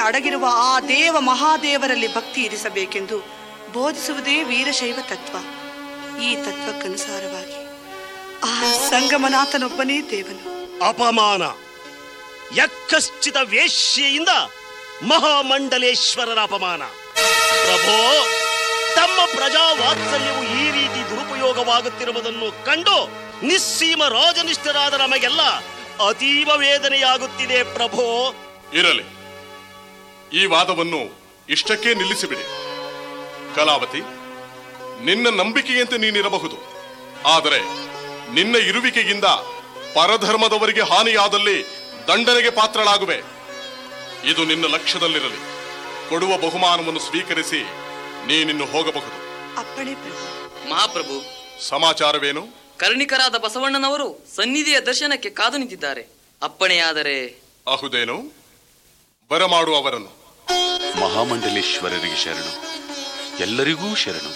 ಅಡಗಿರುವ ಆ ದೇವ ಮಹಾದೇವರಲ್ಲಿ ಭಕ್ತಿ ಇರಿಸಬೇಕೆಂದು ಬೋಧಿಸುವುದೇ ವೀರಶೈವ ತತ್ವ ಈ ತತ್ವಕ್ಕನುಸಾರವಾಗಿ ಆ ಸಂಗಮನಾಥನೊಬ್ಬನೇ ದೇವನು ಅಪಮಾನ ಯಕ್ಕಶ್ಚಿತ ವೇಶ್ಯೆಯಿಂದ ಮಹಾಮಂಡಲೇಶ್ವರರ ಅಪಮಾನ ಪ್ರಭೋ ತಮ್ಮ ಪ್ರಜಾ ವಾತ್ಸಲ್ಯವು ಈ ರೀತಿ ದುರುಪಯೋಗವಾಗುತ್ತಿರುವುದನ್ನು ಕಂಡು ನಿಸ್ಸೀಮ ರಾಜನಿಷ್ಠರಾದ ನಮಗೆಲ್ಲ ಅತೀವ ವೇದನೆಯಾಗುತ್ತಿದೆ ಪ್ರಭೋ ಇರಲಿ ಈ ವಾದವನ್ನು ಇಷ್ಟಕ್ಕೆ ನಿಲ್ಲಿಸಿಬಿಡಿ ಕಲಾವತಿ ನಿನ್ನ ನಂಬಿಕೆಯಂತೆ ನೀನಿರಬಹುದು ಆದರೆ ನಿನ್ನ ಇರುವಿಕೆಯಿಂದ ಪರಧರ್ಮದವರಿಗೆ ಹಾನಿಯಾದಲ್ಲಿ ದಂಡನೆಗೆ ಪಾತ್ರಳಾಗುವೆ ಇದು ನಿನ್ನ ಲಕ್ಷ್ಯದಲ್ಲಿರಲಿ ಕೊಡುವ ಬಹುಮಾನವನ್ನು ಸ್ವೀಕರಿಸಿ ನೀನಿನ್ನು ಹೋಗಬಹುದು ಅಪ್ಪಣೆ ಪ್ರಭು ಮಹಾಪ್ರಭು ಸಮಾಚಾರವೇನು ಕರ್ಣಿಕರಾದ ಬಸವಣ್ಣನವರು ಸನ್ನಿಧಿಯ ದರ್ಶನಕ್ಕೆ ಕಾದು ನಿಂತಿದ್ದಾರೆ ಅಪ್ಪಣೆಯಾದರೆ ಅಹುದೇನು ಬರಮಾಡು ಅವರನ್ನು ಮಹಾಮಂಡಲೇಶ್ವರರಿಗೆ ಶರಣು ಎಲ್ಲರಿಗೂ ಶರಣು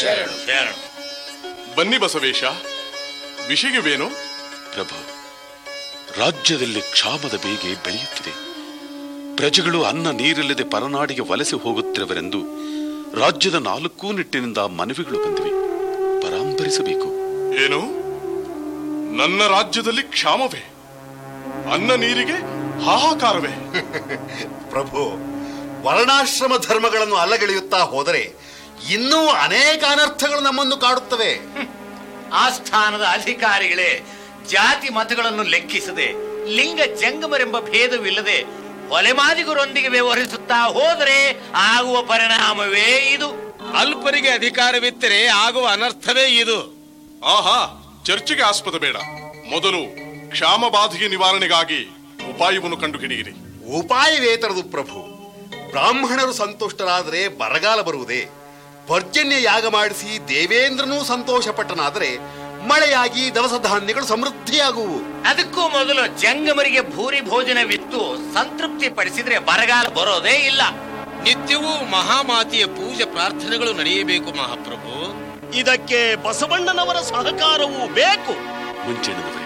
ಬನ್ನಿ ಬಸವೇಶ ವಿಷಯವೇನು ಪ್ರಭು ರಾಜ್ಯದಲ್ಲಿ ಕ್ಷಾಮದ ಬೇಗೆ ಬೆಳೆಯುತ್ತಿದೆ ಪ್ರಜೆಗಳು ಅನ್ನ ನೀರಿಲ್ಲದೆ ಪರನಾಡಿಗೆ ವಲಸೆ ಹೋಗುತ್ತಿರುವರೆಂದು ರಾಜ್ಯದ ನಾಲ್ಕೂ ನಿಟ್ಟಿನಿಂದ ಮನವಿಗಳು ಬಂದಿವೆ ಪರಾಂಬರಿಸಬೇಕು ಏನು ನನ್ನ ರಾಜ್ಯದಲ್ಲಿ ಕ್ಷಾಮವೇ ಅನ್ನ ನೀರಿಗೆ ಹಾಹಾಕಾರವೇ ಪ್ರಭು ವರ್ಣಾಶ್ರಮ ಧರ್ಮಗಳನ್ನು ಅಲ್ಲಗೆಳೆಯುತ್ತಾ ಹೋದರೆ ಇನ್ನೂ ಅನೇಕ ಅನರ್ಥಗಳು ನಮ್ಮನ್ನು ಕಾಡುತ್ತವೆ ಆಸ್ಥಾನದ ಅಧಿಕಾರಿಗಳೇ ಜಾತಿ ಮತಗಳನ್ನು ಲೆಕ್ಕಿಸದೆ ಲಿಂಗ ಜಂಗಮರೆಂಬ ಭೇದವಿಲ್ಲದೆ ಹೊಲೆಮಾದಿಗರೊಂದಿಗೆ ವ್ಯವಹರಿಸುತ್ತಾ ಹೋದರೆ ಆಗುವ ಪರಿಣಾಮವೇ ಇದು ಅಲ್ಪರಿಗೆ ಅಧಿಕಾರವಿತ್ತರೆ ಆಗುವ ಅನರ್ಥವೇ ಇದು ಆಹಾ ಚರ್ಚೆಗೆ ಆಸ್ಪದ ಬೇಡ ಮೊದಲು ಕ್ಷಾಮ ಬಾಧೆಗೆ ನಿವಾರಣೆಗಾಗಿ ಉಪಾಯವನ್ನು ಕಂಡುಹಿಡಿಯಿರಿ ಉಪಾಯವೇತರದು ಪ್ರಭು ಬ್ರಾಹ್ಮಣರು ಸಂತುಷ್ಟರಾದರೆ ಬರಗಾಲ ಬರುವುದೇ ಪರ್ಜನ್ಯ ಯಾಗ ಮಾಡಿಸಿ ದೇವೇಂದ್ರನೂ ಸಂತೋಷಪಟ್ಟನಾದರೆ ಮಳೆಯಾಗಿ ದವಸ ಧಾನ್ಯಗಳು ಸಮೃದ್ಧಿಯಾಗುವು ಅದಕ್ಕೂ ಮೊದಲು ಜಂಗಮರಿಗೆ ಭೂರಿ ಭೋಜನವಿತ್ತು ಸಂತೃಪ್ತಿ ಪಡಿಸಿದ್ರೆ ಬರಗಾಲ ಬರೋದೇ ಇಲ್ಲ ನಿತ್ಯವೂ ಮಹಾಮಾತೆಯ ಪೂಜೆ ಪ್ರಾರ್ಥನೆಗಳು ನಡೆಯಬೇಕು ಮಹಾಪ್ರಭು ಇದಕ್ಕೆ ಬಸವಣ್ಣನವರ ಸಹಕಾರವೂ ಬೇಕು ಮುಂಚೆಣದವರೇ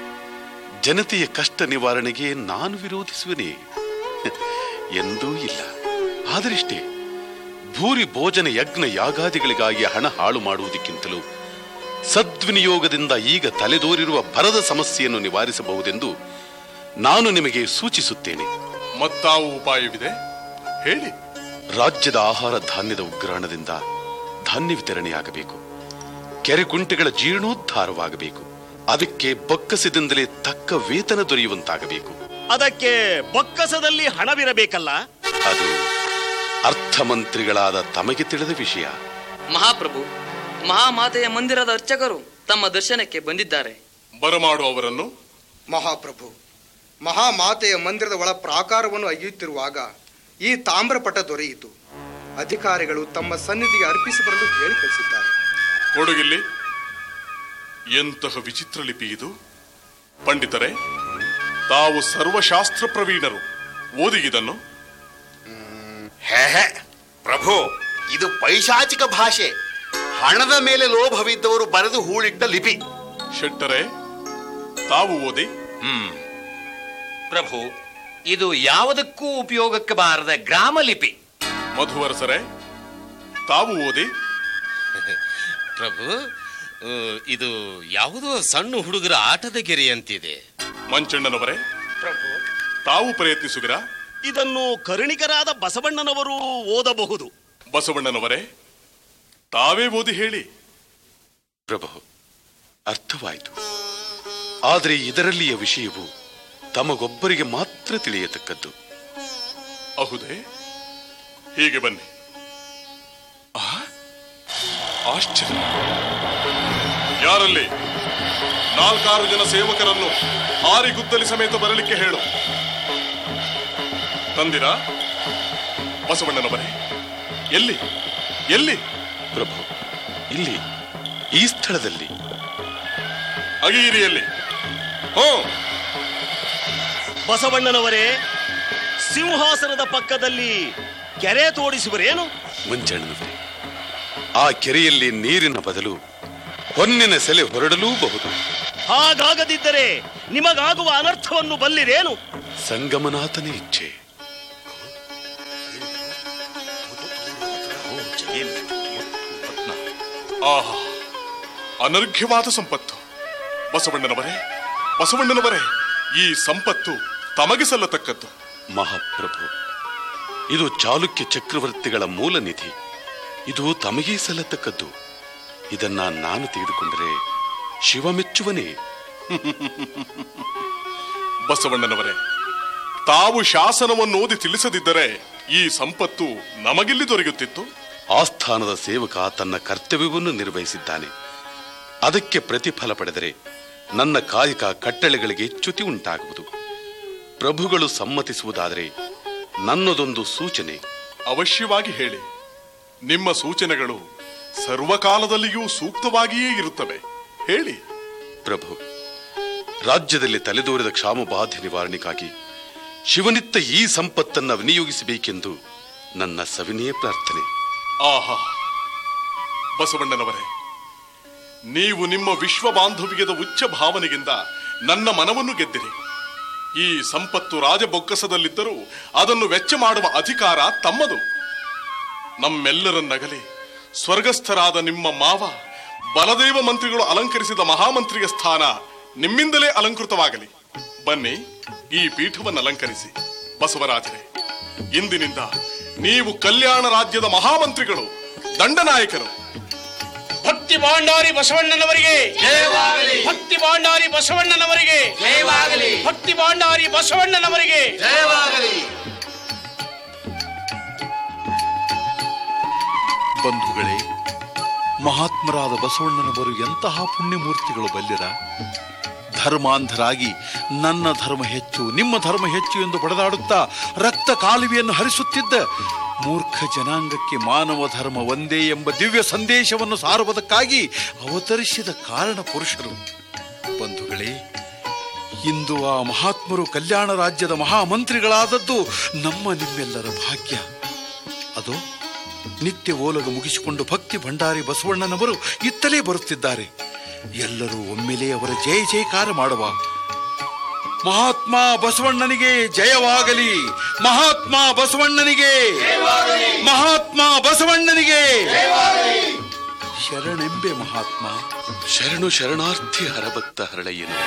ಜನತೆಯ ಕಷ್ಟ ನಿವಾರಣೆಗೆ ನಾನು ವಿರೋಧಿಸುವನೇ ಎಂದೂ ಇಲ್ಲ ಆದರಿಷ್ಟೇ ಭೂರಿ ಭೋಜನ ಯಜ್ಞ ಯಾಗಾದಿಗಳಿಗಾಗಿ ಹಣ ಹಾಳು ಮಾಡುವುದಕ್ಕಿಂತಲೂ ಸದ್ವಿನಿಯೋಗದಿಂದ ಈಗ ತಲೆದೋರಿರುವ ಭರದ ಸಮಸ್ಯೆಯನ್ನು ನಿವಾರಿಸಬಹುದೆಂದು ನಾನು ನಿಮಗೆ ಸೂಚಿಸುತ್ತೇನೆ ಮತ್ತಾವು ಉಪಾಯವಿದೆ ಹೇಳಿ ರಾಜ್ಯದ ಆಹಾರ ಧಾನ್ಯದ ಉಗ್ರಾಣದಿಂದ ಧಾನ್ಯ ವಿತರಣೆಯಾಗಬೇಕು ಕೆರೆಕುಂಟೆಗಳ ಜೀರ್ಣೋದ್ಧಾರವಾಗಬೇಕು ಅದಕ್ಕೆ ಬೊಕ್ಕಸದಿಂದಲೇ ತಕ್ಕ ವೇತನ ದೊರೆಯುವಂತಾಗಬೇಕು ಅದಕ್ಕೆ ಬೊಕ್ಕಸದಲ್ಲಿ ಹಣವಿರಬೇಕಲ್ಲ ಅದು ಅರ್ಥಮಂತ್ರಿಗಳಾದ ತಮಗೆ ತಿಳಿದ ವಿಷಯ ಮಹಾಪ್ರಭು ಮಹಾಮಾತೆಯ ಮಂದಿರದ ಅರ್ಚಕರು ತಮ್ಮ ದರ್ಶನಕ್ಕೆ ಬಂದಿದ್ದಾರೆ ಬರಮಾಡು ಅವರನ್ನು ಮಹಾಪ್ರಭು ಮಹಾಮಾತೆಯ ಮಂದಿರದ ಒಳ ಪ್ರಾಕಾರವನ್ನು ಅಗೆಯುತ್ತಿರುವಾಗ ಈ ತಾಮ್ರಪಟ ದೊರೆಯಿತು ಅಧಿಕಾರಿಗಳು ತಮ್ಮ ಸನ್ನಿಧಿಗೆ ಅರ್ಪಿಸಿ ಬರಲು ಹೇಳಿ ಕಳಿಸಿದ್ದಾರೆ ಕೊಡುಗಿಲ್ಲಿ ಎಂತಹ ವಿಚಿತ್ರ ಲಿಪಿ ಇದು ಪಂಡಿತರೇ ತಾವು ಸರ್ವಶಾಸ್ತ್ರ ಪ್ರವೀಣರು ಓದಿಗಿದನ್ನು ಹೇ ಹೇ, ಪ್ರಭು ಇದು ಪೈಶಾಚಿಕ ಭಾಷೆ ಹಣದ ಮೇಲೆ ಲೋಭವಿದ್ದವರು ಬರೆದು ಹೂಳಿಟ್ಟ ಲಿಪಿ ಶೆಟ್ಟರೆ ತಾವು ಓದಿ ಹ್ಮ್ ಪ್ರಭು ಇದು ಯಾವುದಕ್ಕೂ ಉಪಯೋಗಕ್ಕೆ ಬಾರದ ಗ್ರಾಮ ಲಿಪಿ ಮಧುವರಸರೇ ತಾವು ಓದಿ ಪ್ರಭು ಆ, ಇದು ಯಾವುದೋ ಸಣ್ಣ ಹುಡುಗರ ಆಟದ ಗೆರೆಯಂತಿದೆ ಮಂಚಣ್ಣನವರೇ ಪ್ರಭು ತಾವು ಪ್ರಯತ್ನಿಸುವಿರಾ ಇದನ್ನು ಕರುಣಿಕರಾದ ಬಸವಣ್ಣನವರು ಓದಬಹುದು ಬಸವಣ್ಣನವರೇ ತಾವೇ ಓದಿ ಹೇಳಿ ಪ್ರಭು ಅರ್ಥವಾಯಿತು ಆದರೆ ಇದರಲ್ಲಿಯ ವಿಷಯವು ತಮಗೊಬ್ಬರಿಗೆ ಮಾತ್ರ ತಿಳಿಯತಕ್ಕದ್ದು ಅಹುದೇ ಹೀಗೆ ಬನ್ನಿ ಆ? ಆಶ್ಚರ್ಯ ಯಾರಲ್ಲಿ ನಾಲ್ಕಾರು ಜನ ಸೇವಕರನ್ನು ಹಾರಿಗುದ್ದಲಿ ಸಮೇತ ಬರಲಿಕ್ಕೆ ಹೇಳು ತಂದಿರಾ ಬಸವಣ್ಣನವರೇ ಎಲ್ಲಿ ಎಲ್ಲಿ ಪ್ರಭು ಇಲ್ಲಿ ಈ ಸ್ಥಳದಲ್ಲಿ ಅಗಿರಿಯಲ್ಲಿ ಹ್ಞೂ ಬಸವಣ್ಣನವರೇ ಸಿಂಹಾಸನದ ಪಕ್ಕದಲ್ಲಿ ಕೆರೆ ತೋಡಿಸುವರೇನು ಮುಂಚಣ್ಣನವರೇ ಆ ಕೆರೆಯಲ್ಲಿ ನೀರಿನ ಬದಲು ಹೊನ್ನಿನ ಸೆಲೆ ಹೊರಡಲೂಬಹುದು ಹಾಗಾಗದಿದ್ದರೆ ನಿಮಗಾಗುವ ಅನರ್ಥವನ್ನು ಬಲ್ಲಿರೇನು ಸಂಗಮನಾಥನೇ ಇಚ್ಛೆ ಏನು ರತ್ನ ಆಹಾ ಅನರ್ಘ್ಯವಾದ ಸಂಪತ್ತು ಬಸವಣ್ಣನವರೇ ಬಸವಣ್ಣನವರೇ ಈ ಸಂಪತ್ತು ತಮಗೆ ಸಲ್ಲತಕ್ಕದ್ದು ಮಹಾಪ್ರಭು ಇದು ಚಾಲುಕ್ಯ ಚಕ್ರವರ್ತಿಗಳ ಮೂಲ ನಿಧಿ ಇದು ತಮಗೇ ಸಲ್ಲತಕ್ಕದ್ದು ಇದನ್ನ ನಾನು ತೆಗೆದುಕೊಂಡರೆ ಶಿವ ಮೆಚ್ಚುವನೇ ಬಸವಣ್ಣನವರೇ ತಾವು ಶಾಸನವನ್ನು ಓದಿ ತಿಳಿಸದಿದ್ದರೆ ಈ ಸಂಪತ್ತು ನಮಗೆಲ್ಲಿ ದೊರೆಯುತ್ತಿತ್ತು ಆಸ್ಥಾನದ ಸೇವಕ ತನ್ನ ಕರ್ತವ್ಯವನ್ನು ನಿರ್ವಹಿಸಿದ್ದಾನೆ ಅದಕ್ಕೆ ಪ್ರತಿಫಲ ಪಡೆದರೆ ನನ್ನ ಕಾಯಕ ಕಟ್ಟಳೆಗಳಿಗೆ ಚ್ಯುತಿ ಉಂಟಾಗುವುದು ಪ್ರಭುಗಳು ಸಮ್ಮತಿಸುವುದಾದರೆ ನನ್ನದೊಂದು ಸೂಚನೆ ಅವಶ್ಯವಾಗಿ ಹೇಳಿ ನಿಮ್ಮ ಸೂಚನೆಗಳು ಸರ್ವಕಾಲದಲ್ಲಿಯೂ ಸೂಕ್ತವಾಗಿಯೇ ಇರುತ್ತವೆ ಹೇಳಿ ಪ್ರಭು ರಾಜ್ಯದಲ್ಲಿ ತಲೆದೋರಿದ ಕ್ಷಾಮ ಬಾಧೆ ನಿವಾರಣೆಗಾಗಿ ಶಿವನಿತ್ತ ಈ ಸಂಪತ್ತನ್ನ ವಿನಿಯೋಗಿಸಬೇಕೆಂದು ನನ್ನ ಸವಿನಯ ಪ್ರಾರ್ಥನೆ ಆಹಾ ಬಸವಣ್ಣನವರೇ ನೀವು ನಿಮ್ಮ ವಿಶ್ವ ಬಾಂಧವ್ಯದ ಉಚ್ಚ ಭಾವನೆಯಿಂದ ನನ್ನ ಮನವನ್ನು ಗೆದ್ದಿರಿ ಈ ಸಂಪತ್ತು ರಾಜಬೊಕ್ಕಸದಲ್ಲಿದ್ದರೂ ಅದನ್ನು ವೆಚ್ಚ ಮಾಡುವ ಅಧಿಕಾರ ತಮ್ಮದು ನಮ್ಮೆಲ್ಲರನ್ನಗಲಿ ಸ್ವರ್ಗಸ್ಥರಾದ ನಿಮ್ಮ ಮಾವ ಬಲದೇವ ಮಂತ್ರಿಗಳು ಅಲಂಕರಿಸಿದ ಮಹಾಮಂತ್ರಿಯ ಸ್ಥಾನ ನಿಮ್ಮಿಂದಲೇ ಅಲಂಕೃತವಾಗಲಿ ಬನ್ನಿ ಈ ಪೀಠವನ್ನು ಅಲಂಕರಿಸಿ ಬಸವರಾಜರೇ ಇಂದಿನಿಂದ ನೀವು ಕಲ್ಯಾಣ ರಾಜ್ಯದ ಮಹಾಮಂತ್ರಿಗಳು ದಂಡನಾಯಕರು ಭಕ್ತಿ ಭಾಂಡಾರಿ ಬಸವಣ್ಣನವರಿಗೆ ಭಕ್ತಿ ಭಾಂಡಾರಿ ಬಸವಣ್ಣನವರಿಗೆ ಭಕ್ತಿ ಭಾಂಡಾರಿ ಬಸವಣ್ಣನವರಿಗೆ ಬಂಧುಗಳೇ ಮಹಾತ್ಮರಾದ ಬಸವಣ್ಣನವರು ಎಂತಹ ಪುಣ್ಯಮೂರ್ತಿಗಳು ಬಲ್ಲಿರ ಧರ್ಮಾಂಧರಾಗಿ ನನ್ನ ಧರ್ಮ ಹೆಚ್ಚು ನಿಮ್ಮ ಧರ್ಮ ಹೆಚ್ಚು ಎಂದು ಬಡದಾಡುತ್ತಾ ರಕ್ತ ಕಾಲುವೆಯನ್ನು ಹರಿಸುತ್ತಿದ್ದ ಮೂರ್ಖ ಜನಾಂಗಕ್ಕೆ ಮಾನವ ಧರ್ಮ ಒಂದೇ ಎಂಬ ದಿವ್ಯ ಸಂದೇಶವನ್ನು ಸಾರುವುದಕ್ಕಾಗಿ ಅವತರಿಸಿದ ಕಾರಣ ಪುರುಷರು ಬಂಧುಗಳೇ ಇಂದು ಆ ಮಹಾತ್ಮರು ಕಲ್ಯಾಣ ರಾಜ್ಯದ ಮಹಾಮಂತ್ರಿಗಳಾದದ್ದು ನಮ್ಮ ನಿಮ್ಮೆಲ್ಲರ ಭಾಗ್ಯ ಅದು ನಿತ್ಯ ಓಲಗ ಮುಗಿಸಿಕೊಂಡು ಭಕ್ತಿ ಭಂಡಾರಿ ಬಸವಣ್ಣನವರು ಇತ್ತಲೇ ಬರುತ್ತಿದ್ದಾರೆ ಎಲ್ಲರೂ ಒಮ್ಮೆಲೇ ಅವರ ಜಯ ಜಯಕಾರ ಮಾಡುವ ಮಹಾತ್ಮ ಬಸವಣ್ಣನಿಗೆ ಜಯವಾಗಲಿ ಮಹಾತ್ಮ ಬಸವಣ್ಣನಿಗೆ ಮಹಾತ್ಮ ಬಸವಣ್ಣನಿಗೆ ಶರಣೆಂಬೆ ಮಹಾತ್ಮ ಶರಣು ಶರಣಾರ್ಥಿ ಹರಭಕ್ತ ಹರಳಯ್ಯನು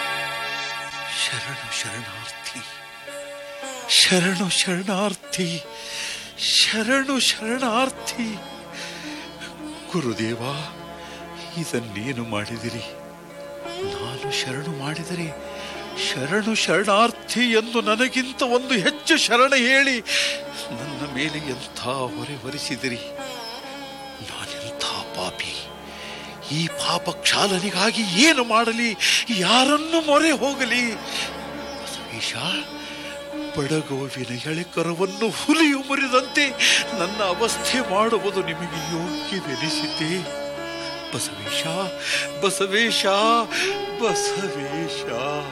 ಶರಣು ಶರಣಾರ್ಥಿ ಶರಣು ಶರಣಾರ್ಥಿ ಶರಣು ಶರಣಾರ್ಥಿ ಗುರುದೇವ ಇದನ್ನೇನು ಮಾಡಿದಿರಿ ನಾನು ಶರಣು ಮಾಡಿದರೆ ಶರಣು ಶರಣಾರ್ಥಿ ಎಂದು ನನಗಿಂತ ಒಂದು ಹೆಚ್ಚು ಶರಣ ಹೇಳಿ ನನ್ನ ಮೇಲೆ ಎಂಥ ಹೊರೆ ಹೊರಿಸಿದಿರಿ ನಾನೆಂಥ ಪಾಪಿ ಈ ಪಾಪ ಕ್ಷಾಲನಿಗಾಗಿ ಏನು ಮಾಡಲಿ ಯಾರನ್ನು ಮೊರೆ ಹೋಗಲಿ ಬಸವೇಶ ಬಡಗೋವಿನ ಎಳೆಕರವನ್ನು ಹುಲಿಯು ಮುರಿದಂತೆ ನನ್ನ ಅವಸ್ಥೆ ಮಾಡುವುದು ನಿಮಗೆ ಯೋಗ್ಯವೆನಿಸಿದೆ ಬಸವೇಶ ಬಸವೇಶ ಬಸವೇಶ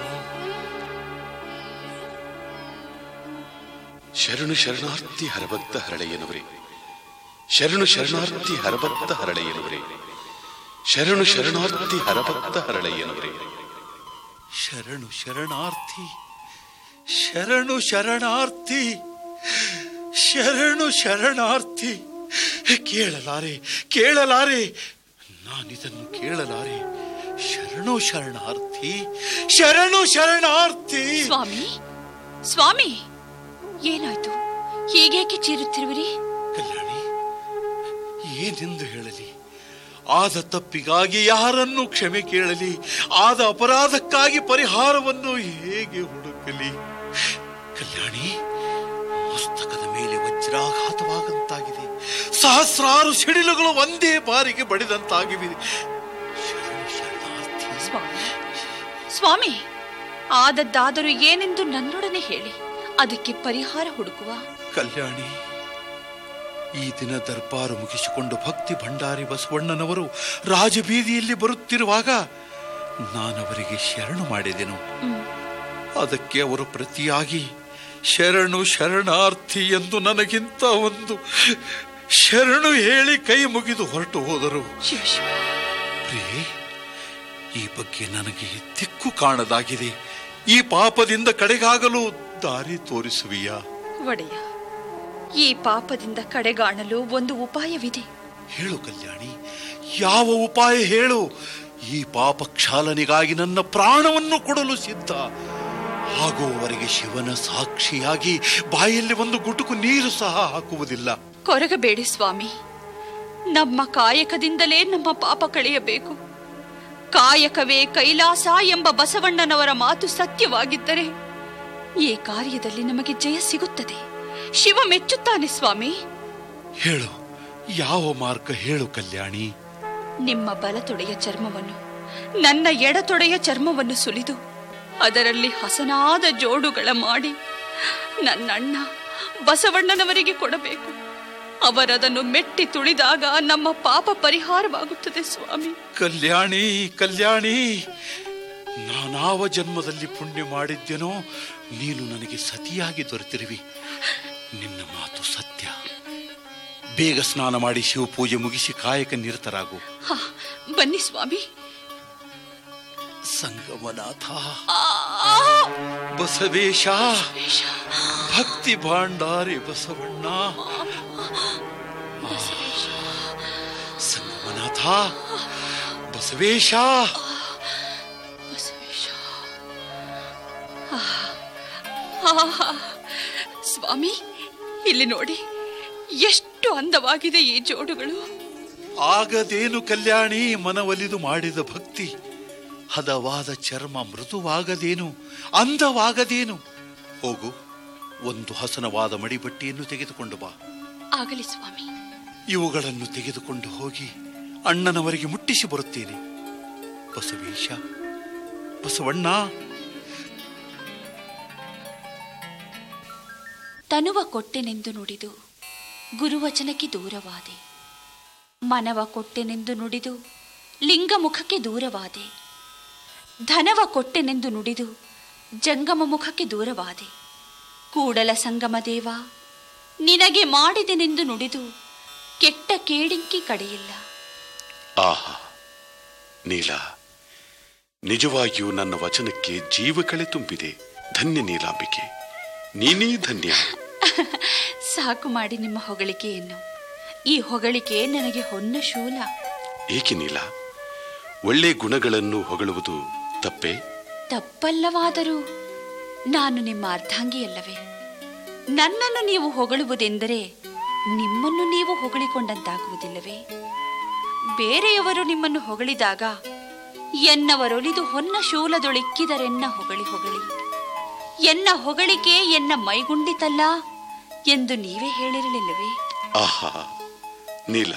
ಶರಣು ಶರಣಾರ್ಥಿ ಹರಭಕ್ತ ಹರಳಯ್ಯನವರೇ ಶರಣು ಶರಣಾರ್ಥಿ ಹರಭಕ್ತ ಹರಳಯ್ಯನವರೇ ಶರಣು ಶರಣಾರ್ಥಿ ಹರಭಕ್ತ ಹರಳಯ್ಯನವರೇ ಶರಣು ಶರಣಾರ್ಥಿ ಶರಣು ಶರಣಾರ್ಥಿ ಶರಣು ಶರಣಾರ್ಥಿ ಕೇಳಲಾರೆ ಕೇಳಲಾರೆ ನಾನಿದನ್ನು ಕೇಳಲಾರೆ ಶರಣು ಶರಣಾರ್ಥಿ ಶರಣು ಶರಣಾರ್ಥಿ ಸ್ವಾಮಿ ಸ್ವಾಮಿ ಏನಾಯ್ತು ಹೀಗೇಕೆ ಚೀರುತ್ತಿರುವಿರಿ ಕಲ್ಯಾಣಿ ಏನೆಂದು ಹೇಳಲಿ ಆದ ತಪ್ಪಿಗಾಗಿ ಯಾರನ್ನು ಕ್ಷಮೆ ಕೇಳಲಿ ಆದ ಅಪರಾಧಕ್ಕಾಗಿ ಪರಿಹಾರವನ್ನು ಹೇಗೆ ಹುಡುಕಲಿ ಕಲ್ಯಾಣಿ ಮಸ್ತಕದ ಮೇಲೆ ವಜ್ರಾಘಾತವಾಗಂತಾಗಿದೆ ಸಹಸ್ರಾರು ಸಿಡಿಲುಗಳು ಒಂದೇ ಬಾರಿಗೆ ಬಡಿದಂತಾಗಿವೆ ಶರಣ ಶರಣಾರ್ಥಿ ಸ್ವಾಮಿ ಸ್ವಾಮಿ ಆದದ್ದಾದರೂ ಏನೆಂದು ನನ್ನೊಡನೆ ಹೇಳಿ ಅದಕ್ಕೆ ಪರಿಹಾರ ಹುಡುಕುವ ಕಲ್ಯಾಣಿ ಈ ದಿನ ದರ್ಬಾರು ಮುಗಿಸಿಕೊಂಡು ಭಕ್ತಿ ಭಂಡಾರಿ ಬಸವಣ್ಣನವರು ರಾಜಬೀದಿಯಲ್ಲಿ ಬರುತ್ತಿರುವಾಗ ನಾನವರಿಗೆ ಶರಣು ಮಾಡಿದೆನು ಅದಕ್ಕೆ ಅವರು ಪ್ರತಿಯಾಗಿ ಶರಣು ಶರಣಾರ್ಥಿ ಎಂದು ನನಗಿಂತ ಒಂದು ಶರಣು ಹೇಳಿ ಕೈ ಮುಗಿದು ಹೊರಟು ಹೋದರು ಶಿವ ಶಿವ ಪ್ರಿಯೆ ಈ ಬಗ್ಗೆ ನನಗೆ ದಿಕ್ಕು ಕಾಣದಾಗಿದೆ ಈ ಪಾಪದಿಂದ ಕಡೆಗಾಗಲು ದಾರಿ ತೋರಿಸುವಿಯಾ ಒಡೆಯ ಈ ಪಾಪದಿಂದ ಕಡೆಗಾಣಲು ಒಂದು ಉಪಾಯವಿದೆ ಹೇಳು ಕಲ್ಯಾಣಿ ಯಾವ ಉಪಾಯ ಹೇಳು ಈ ಪಾಪ ಕ್ಷಾಲನೆಗಾಗಿ ನನ್ನ ಪ್ರಾಣವನ್ನು ಕೊಡಲು ಸಿದ್ಧ ಆಗುವವರೆಗೆ ಶಿವನ ಸಾಕ್ಷಿಯಾಗಿ ಬಾಯಲ್ಲಿ ಒಂದು ಗುಟುಕು ನೀರು ಸಹ ಹಾಕುವುದಿಲ್ಲ ಕೊರಗಬೇಡಿ ಸ್ವಾಮಿ ನಮ್ಮ ಕಾಯಕದಿಂದಲೇ ನಮ್ಮ ಪಾಪ ಕಳೆಯಬೇಕು ಕಾಯಕವೇ ಕೈಲಾಸ ಎಂಬ ಬಸವಣ್ಣನವರ ಮಾತು ಸತ್ಯವಾಗಿದ್ದರೆ ಈ ಕಾರ್ಯದಲ್ಲಿ ನಮಗೆ ಜಯ ಸಿಗುತ್ತದೆ ಶಿವ ಮೆಚ್ಚುತ್ತಾನೆ ಸ್ವಾಮಿ ಹೇಳು ಯಾವ ಮಾರ್ಗ ಹೇಳು ಕಲ್ಯಾಣಿ ನಿಮ್ಮ ಬಲತೊಡೆಯ ಚರ್ಮವನ್ನು ನನ್ನ ಎಡತೊಡೆಯ ಚರ್ಮವನ್ನು ಸುಲಿದು ಅದರಲ್ಲಿ ಹಸನಾದ ಜೋಡುಗಳ ಮಾಡಿ ನನ್ನಣ್ಣ ಬಸವಣ್ಣನವರಿಗೆ ಕೊಡಬೇಕು ಅವರದನ್ನು ಮೆಟ್ಟಿ ತುಳಿದಾಗ ನಮ್ಮ ಪಾಪ ಪರಿಹಾರವಾಗುತ್ತದೆ ಸ್ವಾಮಿ ಕಲ್ಯಾಣಿ ಕಲ್ಯಾಣಿ ನಾನಾವ ಜನ್ಮದಲ್ಲಿ ಪುಣ್ಯ ಮಾಡಿದ್ದೇನೋ ನೀನು ನನಗೆ ಸತಿಯಾಗಿ ದೊರೆತಿರುವಿ ನಿನ್ನ ಮಾತು ಸತ್ಯ ಬೇಗ ಸ್ನಾನ ಮಾಡಿ ಶಿವಪೂಜೆ ಮುಗಿಸಿ ಕಾಯಕ ನಿರತರಾಗು ಹಾ, ಬನ್ನಿ ಸ್ವಾಮಿ ಸಂಗಮನಾಥ ಆ, ಬಸವೇಶ ಭಕ್ತಿ ಭಾಂಡಾರಿ ಬಸವಣ್ಣ ಆ, ಸಂಗಮನಾಥ ಬಸವೇಶ ಬಸವೇಶ. ಆ, ಆ, ಸ್ವಾಮಿ ಇಲ್ಲಿ ನೋಡಿ ಎಷ್ಟು ಅಂದವಾಗಿದೆ ಈ ಜೋಡುಗಳು ಆಗದೇನು ಕಲ್ಯಾಣಿ ಮನವಲಿದು ಮಾಡಿದ ಭಕ್ತಿ ಹದವಾದ ಚರ್ಮ ಮೃದುವಾಗದೇನು ಅಂದವಾಗದೇನು ಹೋಗು ಒಂದು ಹಸನವಾದ ಮಡಿಬಟ್ಟಿಯನ್ನು ತೆಗೆದುಕೊಂಡು ಬಾ ಆಗಲಿ ಸ್ವಾಮಿ ಇವುಗಳನ್ನು ತೆಗೆದುಕೊಂಡು ಹೋಗಿ ಅಣ್ಣನವರಿಗೆ ಮುಟ್ಟಿಸಿ ಬರುತ್ತೇನೆ ಬಸವೇಶ ಬಸವಣ್ಣ ತನುವ ಕೊಟ್ಟೆನೆಂದು ನುಡಿದು ಗುರುವಚನಕ್ಕೆ ದೂರವಾದೆ ಮನವ ಕೊಟ್ಟೆನೆಂದು ನುಡಿದು ಲಿಂಗಮುಖಕ್ಕೆ ದೂರವಾದೆ ಧನವ ಕೊಟ್ಟೆನೆಂದು ನುಡಿದು ಜಂಗಮ ಮುಖಕ್ಕೆ ದೂರವಾದೆ ಕೂಡಲ ಸಂಗಮ ದೇವ ನಿನಗೆ ಮಾಡಿದೆನೆಂದು ನುಡಿದು ಕೆಟ್ಟ ಕೇಡಿಂಕಿ ಕಡೆಯಿಲ್ಲ ಆಹಾ ನೀಲ ನಿಜವಾಗಿಯೂ ನನ್ನ ವಚನಕ್ಕೆ ಜೀವ ಕಳೆ ತುಂಬಿದೆ ಧನ್ಯ ನೀಲಾಂಬಿಕೆ ನೀನೇ ಧನ್ಯ ಸಾಕು ಮಾಡಿ ನಿಮ್ಮ ಹೊಗಳಿಕೆಯನ್ನು ಈ ಹೊಗಳಿಕೆ ನನಗೆ ಹೊನ್ನ ಶೂಲ ಏಕೆ ನೀಲ ಒಳ್ಳೆ ಗುಣಗಳನ್ನು ಹೊಗಳುವುದು ತಪ್ಪೇ ತಪ್ಪಲ್ಲವಾದರೂ ನಾನು ನಿಮ್ಮ ಅರ್ಧಾಂಗಿಯಲ್ಲವೇ ನನ್ನನ್ನು ನೀವು ಹೊಗಳುವುದೆಂದರೆ ನಿಮ್ಮನ್ನು ನೀವು ಹೊಗಳಿಕೊಂಡಂತಾಗುವುದಿಲ್ಲವೇ ಬೇರೆಯವರು ನಿಮ್ಮನ್ನು ಹೊಗಳಿದಾಗ ಎನ್ನವರೊಲಿದು ಹೊನ್ನ ಶೂಲದೊಳಿಕ್ಕಿದರೆನ್ನ ಹೊಗಳಿ ಹೊಗಳಿ ಎನ್ನ ಹೊಗಳಿಕೆ ಎನ್ನ ಮೈಗುಂಡಿತಲ್ಲ ಎಂದು ನೀವೇ ಹೇಳಿರಲಿಲ್ಲವೇ ಆಹಾ ನೀಲ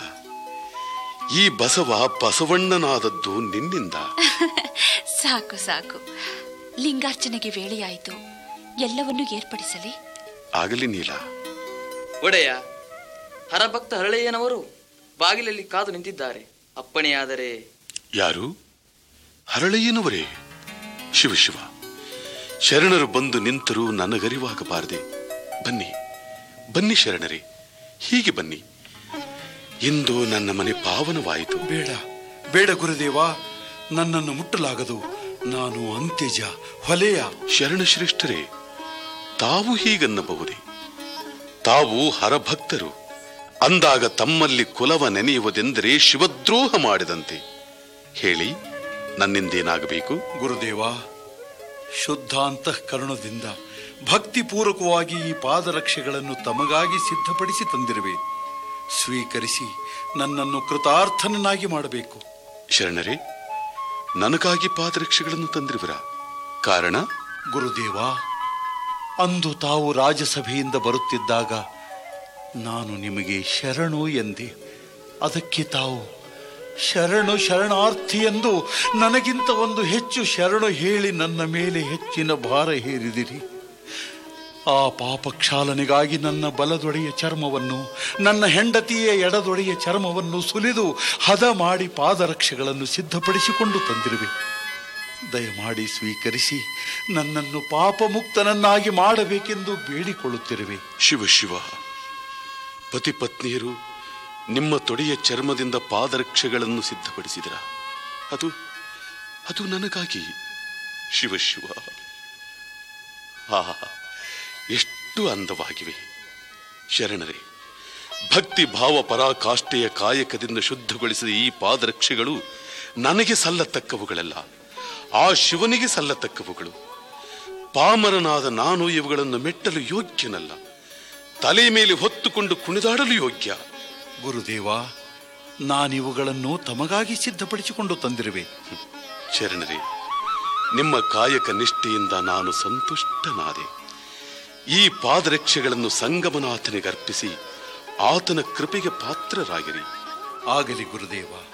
ಈ ಬಸವ ಬಸವಣ್ಣನಾದದ್ದು ನಿನ್ನಿಂದ ಸಾಕು ಸಾಕು ಲಿಂಗಾರ್ಚನೆಗೆ ವೇಳೆಯಾಯಿತು ಎಲ್ಲವನ್ನೂ ಏರ್ಪಡಿಸಲಿ ಆಗಲಿ ನೀಲ ಒಡೆಯ ಹರಭಕ್ತ ಹರಳೆಯನವರು ಬಾಗಿಲಲ್ಲಿ ಕಾದು ನಿಂತಿದ್ದಾರೆ ಅಪ್ಪಣೆಯಾದರೆ ಯಾರು ಹರಳೆಯನವರೇ ಶಿವ ಶಿವ ಶರಣರು ಬಂದು ನಿಂತರೂ ನನಗರಿವಾಗಬಾರದೆ ಬನ್ನಿ ಬನ್ನಿ ಶರಣರೇ ಹೀಗೆ ಬನ್ನಿ ಇಂದು ನನ್ನ ಮನೆ ಪಾವನವಾಯಿತು ಬೇಡ ಬೇಡ ಗುರುದೇವ ನನ್ನನ್ನು ಮುಟ್ಟಲಾಗದು ನಾನು ಅಂತ್ಯಜ ಹೊಲೆಯ ಶರಣ ಶ್ರೇಷ್ಠರೇ ತಾವು ಹೀಗನ್ನಬಹುದೇ ತಾವು ಹರಭಕ್ತರು ಅಂದಾಗ ತಮ್ಮಲ್ಲಿ ಕುಲವ ನೆನೆಯುವುದೆಂದರೆ ಶಿವದ್ರೋಹ ಮಾಡಿದಂತೆ ಹೇಳಿ ನನ್ನಿಂದೇನಾಗಬೇಕು ಗುರುದೇವ ಶುದ್ಧ ಅಂತಃಕರಣದಿಂದ ಭಕ್ತಿಪೂರ್ವಕವಾಗಿ ಈ ಪಾದರಕ್ಷೆಗಳನ್ನು ತಮಗಾಗಿ ಸಿದ್ಧಪಡಿಸಿ ತಂದಿರುವೆ ಸ್ವೀಕರಿಸಿ ನನ್ನನ್ನು ಕೃತಾರ್ಥನನ್ನಾಗಿ ಮಾಡಬೇಕು ಶರಣರೇ ನನಗಾಗಿ ಪಾದರಕ್ಷೆಗಳನ್ನು ತಂದಿರುವಿರ ಕಾರಣ ಗುರುದೇವ ಅಂದು ತಾವು ರಾಜಸಭೆಯಿಂದ ಬರುತ್ತಿದ್ದಾಗ ನಾನು ನಿಮಗೆ ಶರಣು ಎಂದೆ ಅದಕ್ಕೆ ತಾವು ಶರಣು ಶರಣಾರ್ಥಿ ಎಂದು ನನಗಿಂತ ಒಂದು ಹೆಚ್ಚು ಶರಣು ಹೇಳಿ ನನ್ನ ಮೇಲೆ ಹೆಚ್ಚಿನ ಭಾರ ಹೇರಿದಿರಿ ಆ ಪಾಪ ಕ್ಷಾಲನೆಗಾಗಿ ನನ್ನ ಬಲದೊಡೆಯ ಚರ್ಮವನ್ನು ನನ್ನ ಹೆಂಡತಿಯ ಎಡದೊಡೆಯ ಚರ್ಮವನ್ನು ಸುಲಿದು ಹದ ಮಾಡಿ ಪಾದರಕ್ಷೆಗಳನ್ನು ಸಿದ್ಧಪಡಿಸಿಕೊಂಡು ತಂದಿರುವೆ ದಯಮಾಡಿ ಸ್ವೀಕರಿಸಿ ನನ್ನನ್ನು ಪಾಪ ಮುಕ್ತನನ್ನಾಗಿ ಮಾಡಬೇಕೆಂದು ಬೇಡಿಕೊಳ್ಳುತ್ತಿರುವೆ ಶಿವ ಶಿವ ಪತಿ ಪತ್ನಿಯರು ನಿಮ್ಮ ತೊಡೆಯ ಚರ್ಮದಿಂದ ಪಾದರಕ್ಷೆಗಳನ್ನು ಸಿದ್ಧಪಡಿಸಿದಿರ ಅದು ಅದು ನನಗಾಗಿ ಶಿವ ಶಿವ ಆಹಾ ಎಷ್ಟು ಅಂದವಾಗಿವೆ ಶರಣರೇ ಭಕ್ತಿ ಭಾವ ಪರಾಕಾಷ್ಠೆಯ ಕಾಯಕದಿಂದ ಶುದ್ಧಗೊಳಿಸಿದ ಈ ಪಾದರಕ್ಷೆಗಳು ನನಗೆ ಸಲ್ಲತಕ್ಕವುಗಳಲ್ಲ ಆ ಶಿವನಿಗೆ ಸಲ್ಲತಕ್ಕವುಗಳು ಪಾಮರನಾದ ನಾನು ಇವುಗಳನ್ನು ಮೆಟ್ಟಲು ಯೋಗ್ಯನಲ್ಲ ತಲೆ ಮೇಲೆ ಹೊತ್ತುಕೊಂಡು ಕುಣಿದಾಡಲು ಯೋಗ್ಯ ಗುರುದೇವ ನಾನಿವುಗಳನ್ನು ತಮಗಾಗಿ ಸಿದ್ಧಪಡಿಸಿಕೊಂಡು ತಂದಿರುವೆ ಶರಣರೇ ನಿಮ್ಮ ಕಾಯಕ ನಿಷ್ಠೆಯಿಂದ ನಾನು ಸಂತುಷ್ಟನಾದೆ ಈ ಪಾದರಕ್ಷೆಗಳನ್ನು ಸಂಗಮನಾಥನಿಗೆ ಅರ್ಪಿಸಿ ಆತನ ಕೃಪೆಗೆ ಪಾತ್ರರಾಗಿರಿ ಆಗಲಿ ಗುರುದೇವ